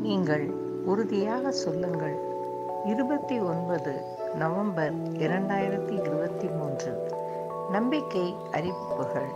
நீங்கள் உறுதியாக சொல்லுங்கள் இருபத்தி ஒன்பது நவம்பர் இரண்டாயிரத்தி இருபத்தி மூன்று நம்பிக்கை அறிவிப்புகள்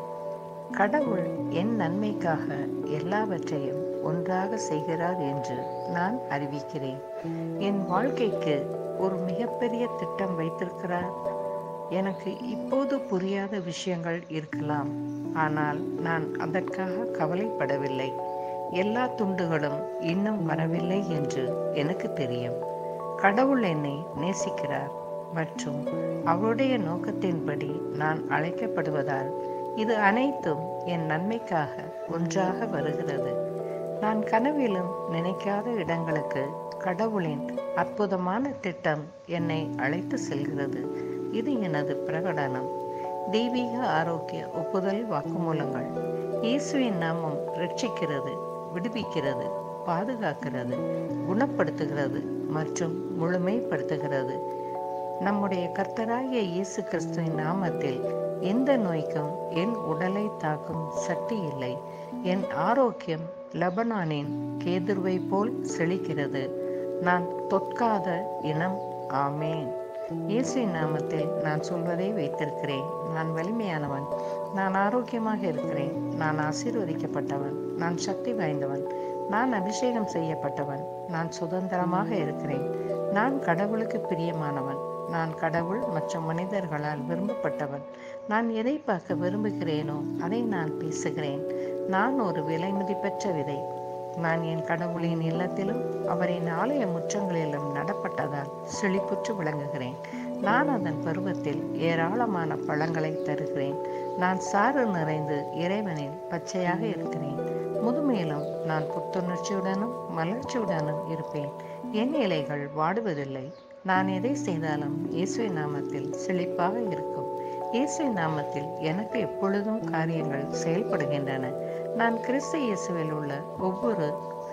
கடவுள் என் நன்மைக்காக எல்லாவற்றையும் ஒன்றாக செய்கிறார் என்று நான் அறிவிக்கிறேன் என் வாழ்க்கைக்கு ஒரு மிகப்பெரிய திட்டம் வைத்திருக்கிறார் எனக்கு இப்போது புரியாத விஷயங்கள் இருக்கலாம் ஆனால் நான் அதற்காக கவலைப்படவில்லை எல்லா துண்டுகளும் இன்னும் வரவில்லை என்று எனக்கு தெரியும் கடவுள் என்னை நேசிக்கிறார் மற்றும் அவருடைய நோக்கத்தின்படி நான் அழைக்கப்படுவதால் இது அனைத்தும் என் நன்மைக்காக ஒன்றாக வருகிறது நான் கனவிலும் நினைக்காத இடங்களுக்கு கடவுளின் அற்புதமான திட்டம் என்னை அழைத்து செல்கிறது இது எனது பிரகடனம் தெய்வீக ஆரோக்கிய ஒப்புதல் வாக்குமூலங்கள் இயேசுவின் நாமம் ரட்சிக்கிறது விடுவிக்கிறது பாதுகாக்கிறது குணப்படுத்துகிறது மற்றும் முழுமைப்படுத்துகிறது நம்முடைய கர்த்தராகிய இயேசு கிறிஸ்துவின் நாமத்தில் எந்த நோய்க்கும் என் உடலை தாக்கும் சக்தி இல்லை என் ஆரோக்கியம் லெபனானின் கேதுருவை போல் செழிக்கிறது நான் தொட்காத இனம் ஆமேன் இயேசுவின் நாமத்தில் நான் சொல்வதை வைத்திருக்கிறேன் நான் வலிமையானவன் நான் ஆரோக்கியமாக இருக்கிறேன் நான் ஆசீர்வதிக்கப்பட்டவன் நான் சக்தி வாய்ந்தவன் நான் அபிஷேகம் செய்யப்பட்டவன் நான் சுதந்திரமாக இருக்கிறேன் நான் கடவுளுக்கு பிரியமானவன் நான் கடவுள் மற்றும் மனிதர்களால் விரும்பப்பட்டவன் நான் எதை பார்க்க விரும்புகிறேனோ அதை நான் பேசுகிறேன் நான் ஒரு விலை மதிப்பற்ற விதை நான் என் கடவுளின் இல்லத்திலும் அவரின் ஆலய முற்றங்களிலும் நடப்பட்டதால் செழிப்புற்று விளங்குகிறேன் நான் அதன் பருவத்தில் ஏராளமான பழங்களை தருகிறேன் நான் சாறு நிறைந்து இறைவனில் பச்சையாக இருக்கிறேன் முதுமையிலும் நான் புத்துணர்ச்சியுடனும் மலர்ச்சியுடனும் இருப்பேன் என் இலைகள் வாடுவதில்லை நான் எதை செய்தாலும் இயேசுவின் நாமத்தில் செழிப்பாக இருக்கும் இயேசுவின் நாமத்தில் எனக்கு எப்பொழுதும் காரியங்கள் செயல்படுகின்றன நான் கிறிஸ்து இயேசுவில் உள்ள ஒவ்வொரு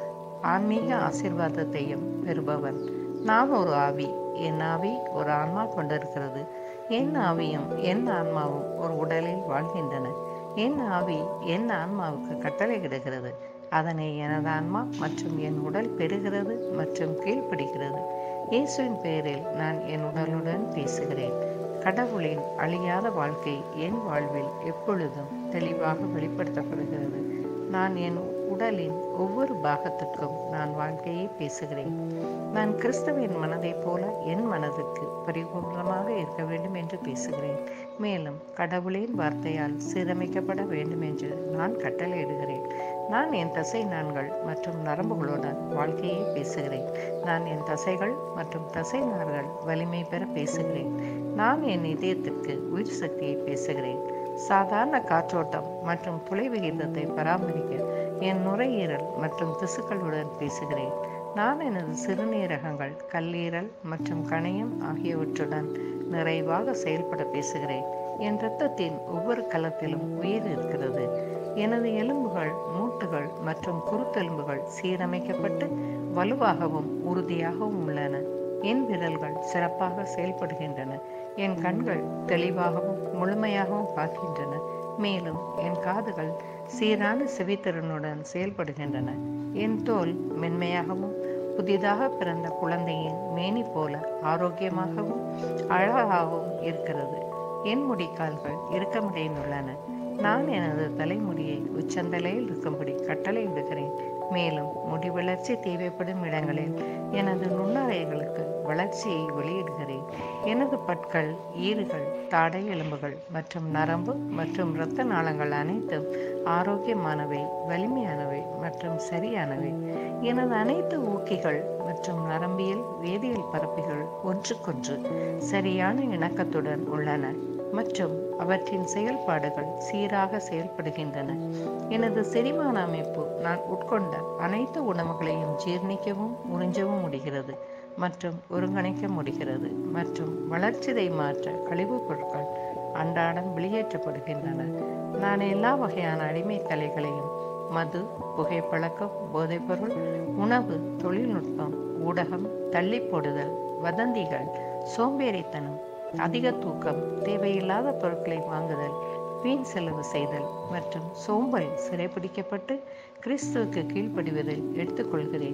ஆன்மீக ஆசிர்வாதத்தையும் பெறுபவன் நான் ஒரு ஆவி என் ஆவி ஒரு ஆன்மா கொண்டிருக்கிறது என் ஆவியும் என் ஆன்மாவும் ஒரு உடலில் வாழ்கின்றன என் ஆவி என் ஆன்மாவுக்கு கட்டளையிடுகிறது அதனை எனது ஆன்மா மற்றும் என் உடல் பெறுகிறது மற்றும் கீழ்ப்படுகிறது இயேசுவின் பெயரில் நான் என் உடலுடன் பேசுகிறேன் கடவுளின் அழியாத வாழ்க்கை என் வாழ்வில் எப்பொழுதும் தெளிவாக வெளிப்படுத்தப்படுகிறது நான் என் உடலின் ஒவ்வொரு பாகத்திற்கும் நான் வாழ்க்கையை பேசுகிறேன் நான் கிறிஸ்துவின் மனதைப் போல என் மனதுக்கு பரிபூர்ணமாக இருக்க வேண்டும் என்று பேசுகிறேன் மேலும் கடவுளின் வார்த்தையால் சீரமைக்கப்பட வேண்டும் என்று நான் கட்டளையிடுகிறேன் நான் என் தசை நான்கள் மற்றும் நரம்புகளுடன் வாழ்க்கையை பேசுகிறேன் நான் என் தசைகள் மற்றும் தசை நார்கள் வலிமை பெற பேசுகிறேன் நான் என் இதயத்திற்கு உயிர் சக்தியை பேசுகிறேன் சாதாரண காற்றோட்டம் மற்றும் துளை விகிதத்தை பராமரிக்க என் நுரையீரல் மற்றும் திசுக்களுடன் பேசுகிறேன் நான் எனது சிறுநீரகங்கள் கல்லீரல் மற்றும் கணையம் ஆகியவற்றுடன் நிறைவாக செயல்பட பேசுகிறேன் என் இரத்தத்தின் ஒவ்வொரு கலத்திலும் உயிர் இருக்கிறது எனது எலும்புகள் மூட்டுகள் மற்றும் குருத்தெலும்புகள் சீரமைக்கப்பட்டு வலுவாகவும் உறுதியாகவும் உள்ளன என் விரல்கள் சிறப்பாக செயல்படுகின்றன என் கண்கள் தெளிவாகவும் முழுமையாகவும் பார்க்கின்றன மேலும் என் காதுகள் சீரான செவித்திறனுடன் செயல்படுகின்றன என் தோல் மென்மையாகவும் புதிதாக பிறந்த குழந்தையின் மேனி போல ஆரோக்கியமாகவும் அழகாகவும் இருக்கிறது என் முடிக்கால்கள் இறுக்கமடைந்துள்ளன நான் எனது தலைமுடியை உச்சந்தலையில் இருக்கும்படி கட்டளையிடுகிறேன் மேலும் முடி வளர்ச்சி தேவைப்படும் இடங்களில் எனது நுண்ணறைகளுக்கு வளர்ச்சியை வெளியிடுகிறேன் எனது பற்கள் ஈறுகள் தாடை எலும்புகள் மற்றும் நரம்பு மற்றும் இரத்த நாளங்கள் அனைத்தும் ஆரோக்கியமானவை வலிமையானவை மற்றும் சரியானவை எனது அனைத்து ஊக்கிகள் மற்றும் நரம்பியல் வேதியியல் பரப்பிகள் ஒன்றுக்கொன்று சரியான இணக்கத்துடன் உள்ளன மற்றும் அவற்றின் செயல்பாடுகள் சீராக செயல்படுகின்றன எனது செரிமான அமைப்பு நான் உட்கொண்ட அனைத்து உணவுகளையும் ஜீர்ணிக்கவும் உறிஞ்சவும் முடிகிறது மற்றும் ஒருங்கிணைக்க முடிகிறது மற்றும் வளர்ச்சிதை மாற்ற கழிவுப் பொருட்கள் அன்றாடம் வெளியேற்றப்படுகின்றன நான் எல்லா வகையான அடிமை கலைகளையும் மது புகைப்பழக்கம் போதைப்பொருள் உணவு தொழில்நுட்பம் ஊடகம் தள்ளி போடுதல் வதந்திகள் சோம்பேறித்தனம் அதிக தூக்கம் தேவையில்லாத பொருட்களை வாங்குதல் வீண் செலவு செய்தல் மற்றும் சோம்பல் சிறைபிடிக்கப்பட்டு கிறிஸ்துவுக்கு கீழ்ப்படிவதில் எடுத்துக்கொள்கிறேன்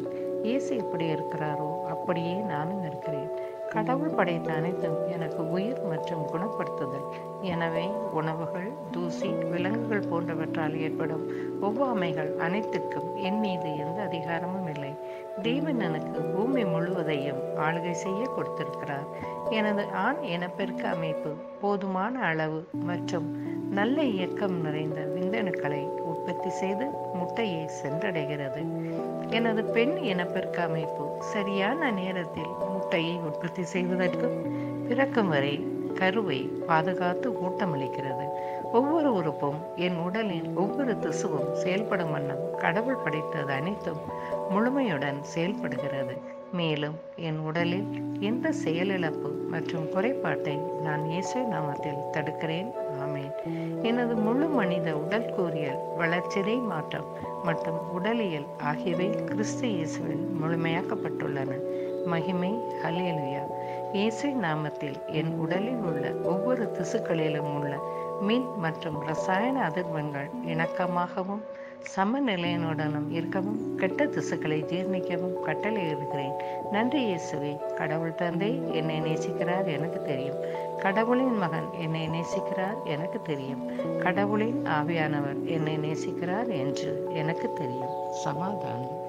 இயேசு எப்படி இருக்கிறாரோ அப்படியே நானும் இருக்கிறேன் கடவுள் படைத்த அனைத்தும் எனக்கு உயிர் மற்றும் குணப்படுத்துதல் எனவே உணவுகள் தூசி விலங்குகள் போன்றவற்றால் ஏற்படும் ஒவ்வாமைகள் அனைத்துக்கும் என் மீது எந்த அதிகாரமும் இல்லை தேவன் எனக்கு பூமி முழுவதையும் ஆளுகை செய்ய கொடுத்திருக்கிறார் எனது ஆண் இனப்பெருக்க அமைப்பு போதுமான அளவு மற்றும் நல்ல இயக்கம் நிறைந்த விந்தணுக்களை உற்பத்தி செய்து முட்டையை சென்றடைகிறது எனது பெண் இனப்பெருக்க அமைப்பு சரியான நேரத்தில் முட்டையை உற்பத்தி செய்வதற்கும் பிறக்கும் வரை கருவை பாதுகாத்து ஊட்டமளிக்கிறது ஒவ்வொரு உறுப்பும் என் உடலின் ஒவ்வொரு திசுவும் செயல்படும் வண்ணம் கடவுள் படைத்தது அனைத்தும் முழுமையுடன் செயல்படுகிறது மேலும் என் உடலில் எந்த செயலிழப்பு மற்றும் குறைபாட்டை நான் இயேசு நாமத்தில் தடுக்கிறேன் ஆமேன் எனது முழு மனித உடல் கூறியல் வளர்ச்சிதை மாற்றம் மற்றும் உடலியல் ஆகியவை கிறிஸ்து இயேசுவில் முழுமையாக்கப்பட்டுள்ளன மகிமை ஹலேலுயா இயேசு நாமத்தில் என் உடலில் உள்ள ஒவ்வொரு திசுக்களிலும் உள்ள மின் மற்றும் ரசாயன அதிர்வெண்கள் இணக்கமாகவும் சமநிலையினுடனும் இருக்கவும் கெட்ட திசுக்களை ஜீர்ணிக்கவும் கட்டளையிடுகிறேன் நன்றி இயேசுவே கடவுள் தந்தை என்னை நேசிக்கிறார் எனக்கு தெரியும் கடவுளின் மகன் என்னை நேசிக்கிறார் எனக்கு தெரியும் கடவுளின் ஆவியானவர் என்னை நேசிக்கிறார் என்று எனக்கு தெரியும் சமாதானம்